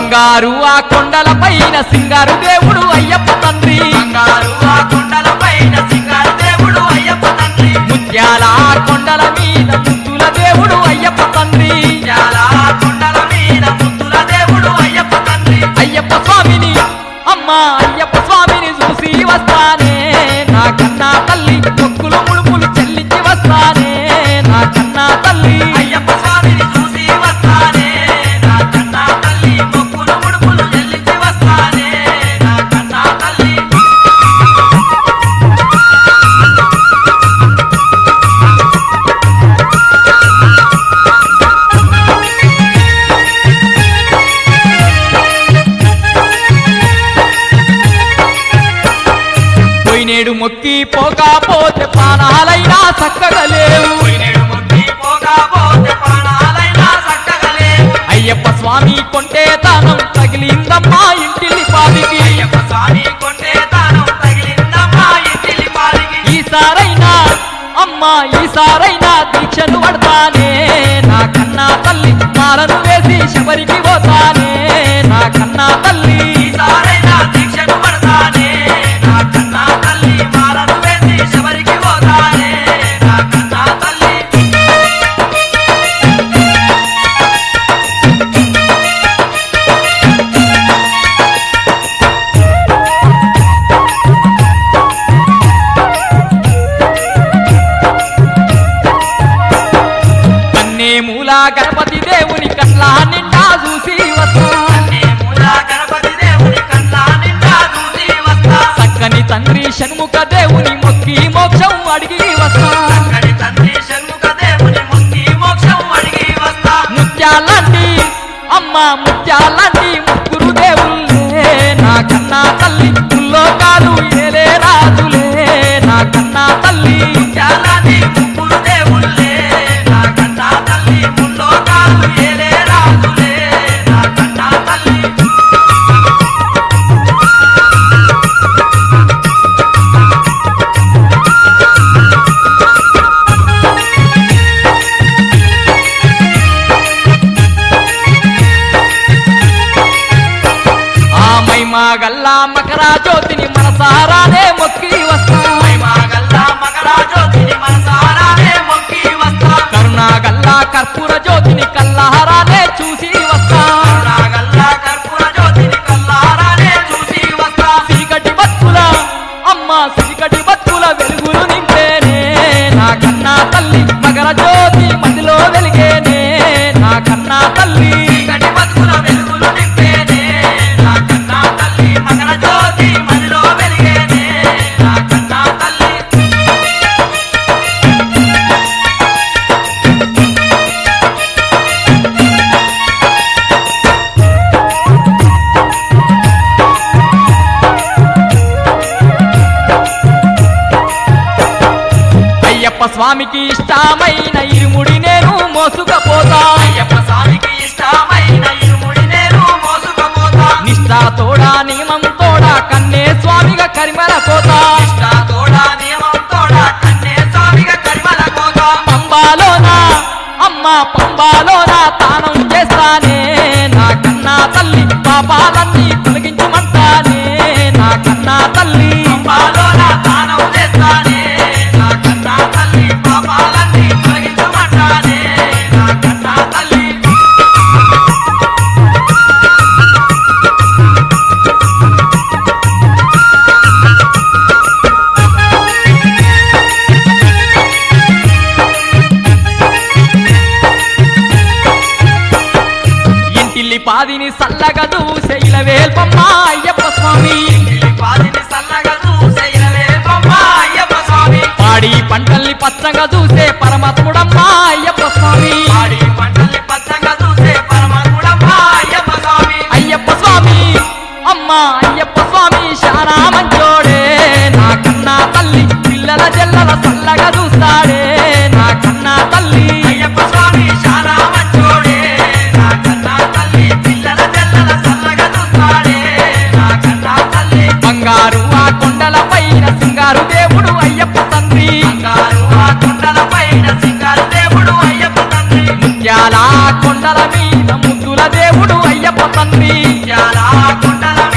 బంగారు ఆ కొండల పైన సింగారు దేవుడు అయ్యప్ప తండ్రి బంగారు ఆ కొండల పైన సింగారు దేవుడు అయ్యప్ప తండ్రి ముత్యాల ఆ కొండల మీద ముద్దుల దేవుడు అయ్యప్ప తండ్రి చాలా కొండల మీద ముద్దుల దేవుడు అయ్యప్ప తండ్రి అయ్యప్ప స్వామిని అమ్మా అయ్యప్ప స్వామిని చూసి వస్తానే నా కన్నా తల్లి మొక్కులు ముడుపులు చెల్లించి వస్తానే నా కన్నా తల్లి అయ్యప్ప స్వామిని చూసి వస్తానే నా కన్నా తల్లి మొక్కులు ముడుపులు చెల్లించి వస్తానే నా కన్నా తల్లి పోయినేడు మొక్కి పోకపోతే ప్రాణాలైనా చక్కగా లేవు పోయినేడు మొక్కి పోగా పోతే ప్రాణాలైనా చక్కగా లేవు అయ్యప్ప స్వామి కొంటే తానం తగిలిందమ్మా ఇంటిలి పాదికి అయ్యప్ప స్వామి కొంటే తాను తగిలిందమ్మా ఇంటిలి పాలికి ఈసారైనా అమ్మా ఈసారైనా దీక్షను పడతానే నా కన్నా తల్లి మాలను వేసి శబరికి పోతానే నా కన్నా తల్లి ఈసారైనా దీక్షను పడతానే నా కన్నా తల్లి మాలను వేసి శబరికి పోతానే నా కన్నా తల్లి కన్నే మూల గణపతి దేవుని కట్లా నిండా చూసి వస్తా అన్నే మూల గణపతి దేవుని కన్నా నిండా చూసి వస్తా చక్కని తండ్రి షణ్ముఖ దేవుని మొక్కి మోక్షం అడిగి వస్తా అక్కడి తండ్రి షణ్ముఖ దేవుని ముక్తి మోక్షం అడిగి వస్తా ముత్యాలంటి అమ్మ ముత్యాలంటి ముగ్గురు దేవుళ్ళే నా కన్నా తల్లి ముల్లోకాలు ఏలే రాజులే నా కన్నా తల్లి చాలాది ముగ్గురు దేవుళ్ళే నా కన్నా తల్లి ముల్లోకాలు ఏలే రాజులే నా కన్నా తల్లి ఆ మైమా గల్లా మకరా జ్యోతిని మనసారానే మొక్కి వస్తా మహిమాగల్లా మకరాజ్యోతిని మనసారానే మొక్కి వస్తా కరుణా గల్లా కర్పూర జ్యోతిని కల్లాహారానే చూసి వస్తా కరుణాగల్లా కర్పూర జ్యోతిని కల్లారానే చూసి వస్తా చీకటి బతుకుల అమ్మ చీకటి బతుకుల వెలుగులు నింపేనే నా కన్నా తల్లి మకర జ్యోతి మదిలో వెలిగేనే నా కన్నా తల్లి చీకటి బతుకుల వెలుగులు నింపేనే నా కన్నా తల్లి మకర జ్యోతి మదిలో వెలిగేనే నా కన్నా తల్లి అయ్యప్ప స్వామికి ఇష్టమైన ఇరుముడి నేను మోసుకపోతా అయ్యప్ప స్వామికి ఇష్టమైన ఇరుముడి నేను మోసుకపోతా నిష్ఠా తోడా నియమం తోడా కన్నే స్వామిగా కరిమల కోతా ఇష్టా తోడా నియమం తోడా కన్నే స్వామిగా కరిమల కోతా పంబాలోనా అమ్మ పంబాలోనా తానం చేస్తానే నా కన్నా తల్లి పాపాలన్నీ తొలగించమంటానే నా కన్నా తల్లి పంపాలోన తానం చేస్తానే నా కన్నా తల్లి పాపాలన్నీ తొలగించమంటానే నా కన్నా తల్లి ఇంటిల్లి పాదిని సల్లగా దూసే ఇలవేల్పమ్మ అయ్యప్ప స్వామి ఇంటిలి పాదిని సల్లగా చూసేయలే బొమ్మ అయ్యప్ప స్వామి పాడి పంటల్ని పచ్చగా చూసే పరమాత్ముడమ్మ అయ్యప్ప స్వామి పాడి పంటల్ని పచ్చగా చూసే పరమాత్ముడమ్మ అయ్యప్ప స్వామి అయ్యప్ప స్వామి అమ్మ అయ్యప్ప స్వామి శానా మంచోడే నా కన్నా తల్లి పిల్లల జల్లల సల్లగా చూస్తాడే నా కన్నా తల్లి అయ్యప్ప స్వామి చాలా మంచోడే నా కన్నా తల్లి పిల్లల జల్లల సల్లగా చూస్తాడే నా కన్నా తల్లి బంగారు ఆ కొండల పైన సింగారు దేవుడు అయ్యప్ప తండ్రి బంగారు ఆ కొండల పైన సింగారు దేవుడు అయ్యప్ప తండ్రి ముత్యాల ఆ కొండల మీద ముద్దుల దేవుడు అయ్యప్ప తండ్రి ఇయ్యాల కొండల